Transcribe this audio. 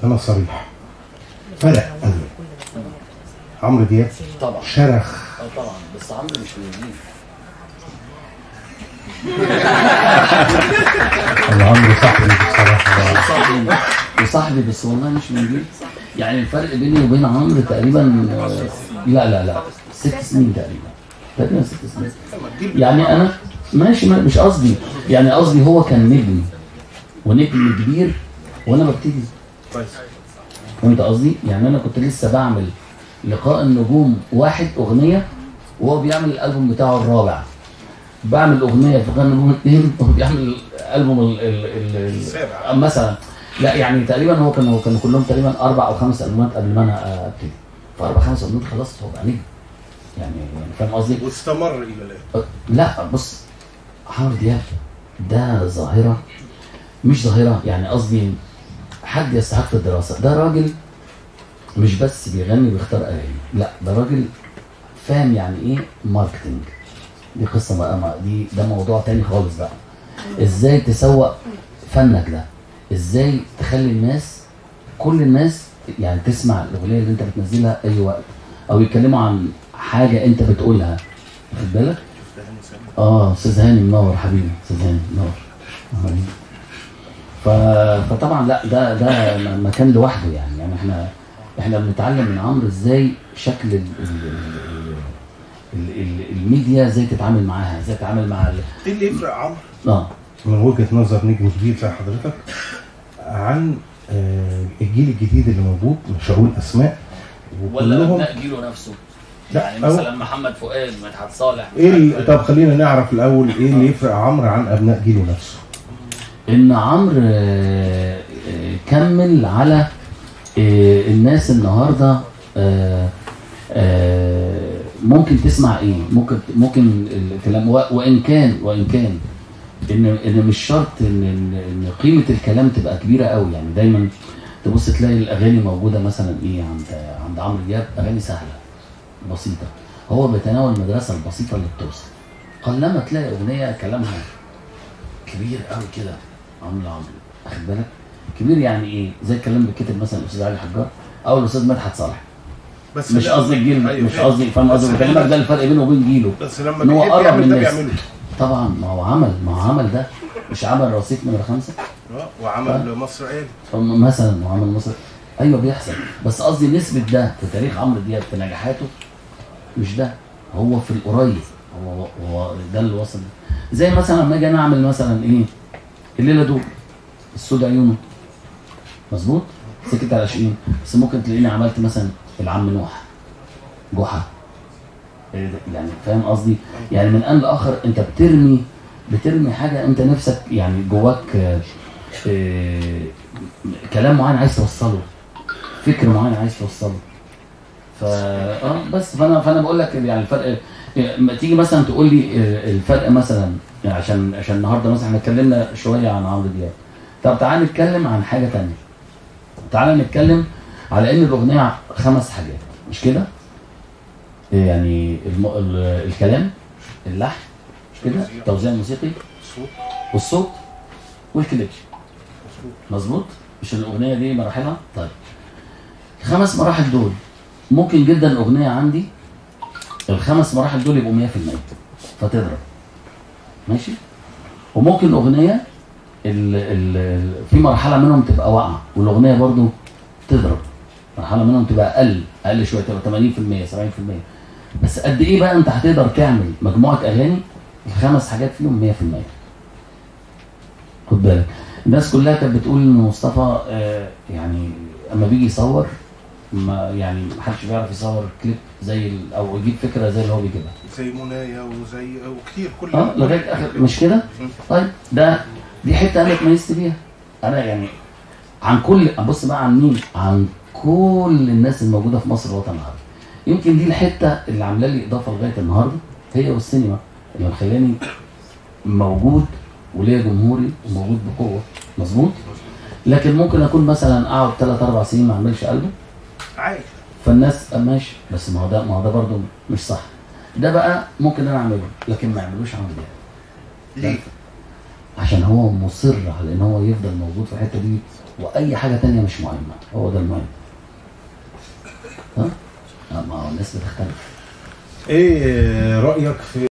انا صريح فرق قوي عمرو دياب طبعا شرخ اه طبعا بس عمرو مش من الله عمرو صاحبي بصراحه صاحبي وصاحبي بس والله مش من جيل يعني الفرق بيني وبين عمرو تقريبا آه، لا لا لا ست سنين تقريبا تقريبا ست سنين يعني انا ماشي ما- مش قصدي يعني قصدي هو كان نجم ونجم كبير وانا ببتدي كويس فهمت قصدي؟ يعني انا كنت لسه بعمل لقاء النجوم واحد اغنيه وهو بيعمل الالبوم بتاعه الرابع بعمل اغنيه في غنى نجوم اثنين وهو بيعمل الالبوم ال ال ال السابع. ال مثلا لا يعني تقريبا هو كانوا كانوا كلهم تقريبا اربع او خمس البومات قبل ما انا ابتدي فاربع خمس البومات خلصت هو بقى نجم يعني يعني فاهم قصدي؟ واستمر الى الان لا بص عمرو دياب ده ظاهرة مش ظاهرة يعني قصدي حد يستحق الدراسة ده راجل مش بس بيغني ويختار أغاني لا ده راجل فاهم يعني إيه ماركتينج دي قصة بقى ما- دي ده موضوع تاني خالص بقى إزاي تسوق فنك ده إزاي تخلي الناس كل الناس يعني تسمع الأغنية اللي أنت بتنزلها أي وقت أو يتكلموا عن حاجة أنت بتقولها واخد بالك اه استاذ هاني منور حبيبي استاذ هاني منور حبيبي. ف... فطبعا لا ده ده م- مكان لوحده يعني يعني احنا احنا بنتعلم من عمرو ازاي شكل ال... ال... ال... ال... ال... الميديا ازاي تتعامل معاها ازاي تتعامل مع ال... ايه اللي يفرق عمرو اه من وجهه نظر نجم كبير زي حضرتك عن آه، الجيل الجديد اللي موجود مش هقول اسماء ولا وكلهم ابناء جيله نفسه لا، يعني أو- مثلا محمد فؤاد مدحت صالح ايه ال- طب خلينا نعرف الاول ايه اللي يفرق عمرو عن ابناء جيله نفسه ان عمرو آه، آه، كمل على آه، الناس النهارده آه، آه، ممكن تسمع ايه ممكن ممكن الكلام و- وان كان وان كان ان ان مش شرط ان ان إن قيمه الكلام تبقى كبيره قوي يعني دايما تبص تلاقي الاغاني موجوده مثلا ايه عند عند عمرو دياب اغاني سهله بسيطه هو بيتناول المدرسه البسيطه اللي بتوصل قلما تلاقي اغنيه كلامها كبير قوي كده عمرو عمرو واخد بالك كبير يعني ايه زي الكلام اللي كتب مثلا الاستاذ علي حجار او الاستاذ مدحت صالح بس مش لا- قصدي الجيل أيوة، مش فاهم. قصدي فاهم قصدي بس بكلمك ده الفرق بينه وبين جيله بس لما ان هو بيحب قرب يعمل من ده الناس بيعمله طبعا ما هو عمل ما هو عمل ده مش عمل رصيف نمرة خمسة اه وعمل مصر قال فم- مثلا وعمل مصر ايوه بيحصل بس قصدي نسبة ده في تاريخ عمرو دياب في نجاحاته مش ده هو في القريب هو هو ده اللي وصل زي مثلا لما اجي انا اعمل مثلا ايه الليله دول السود عيونه مظبوط سكت على 20 بس ممكن تلاقيني عملت مثلا العم نوح جحا إيه ده؟ يعني فاهم قصدي يعني من ان لاخر انت بترمي بترمي حاجه انت نفسك يعني جواك آه، آه، كلام معين عايز توصله فكر معين عايز توصله ف اه بس فانا فانا بقول لك يعني الفرق لما تيجي مثلا تقول لي آه، الفرق مثلا يعني عشان عشان النهارده مثلا احنا اتكلمنا شويه عن عمرو دياب طب تعال نتكلم عن حاجه تانية تعال نتكلم على ان الاغنيه خمس حاجات مش كده يعني الم... ال- الكلام اللحن مش كده التوزيع الموسيقي الصوت والصوت والكليب مظبوط مش الاغنيه دي مراحلها طيب الخمس مراحل دول ممكن جدا الاغنيه عندي الخمس مراحل دول يبقوا 100% فتضرب ماشي وممكن اغنيه ال ال في مرحله منهم تبقى واقعه والاغنيه برضو تضرب مرحله منهم تبقى اقل اقل شويه تبقى 80% 70% بس قد ايه بقى انت هتقدر تعمل مجموعه اغاني الخمس حاجات فيهم 100% خد بالك الناس كلها كانت بتقول ان مصطفى آه، يعني اما بيجي يصور ما يعني محدش بيعرف يصور كليب زي ال- او يجيب فكره زي اللي هو بيجيبها زي منايا وزي وكتير كل اه لغايه اخر مش كده؟ طيب ده دي حته انا اتميزت بيها انا يعني عن كل بص بقى عن مين؟ عن كل الناس الموجوده في مصر الوطن العربي يمكن دي الحته اللي عامله لي اضافه لغايه النهارده هي والسينما اللي مخلاني موجود وليا جمهوري وموجود بقوه مظبوط؟ لكن ممكن اكون مثلا اقعد ثلاث اربع سنين ما اعملش قلبه عادي فالناس آه ماشي بس ما هو ده ما هو ده برضه مش صح ده بقى ممكن انا اعمله لكن ما يعملوش عمرو دياب ليه؟ عشان هو مصر على ان هو يفضل موجود في الحته دي واي حاجه تانية مش مهمه هو ده المهم ها؟ لا، ما هو الناس بتختلف ايه رايك في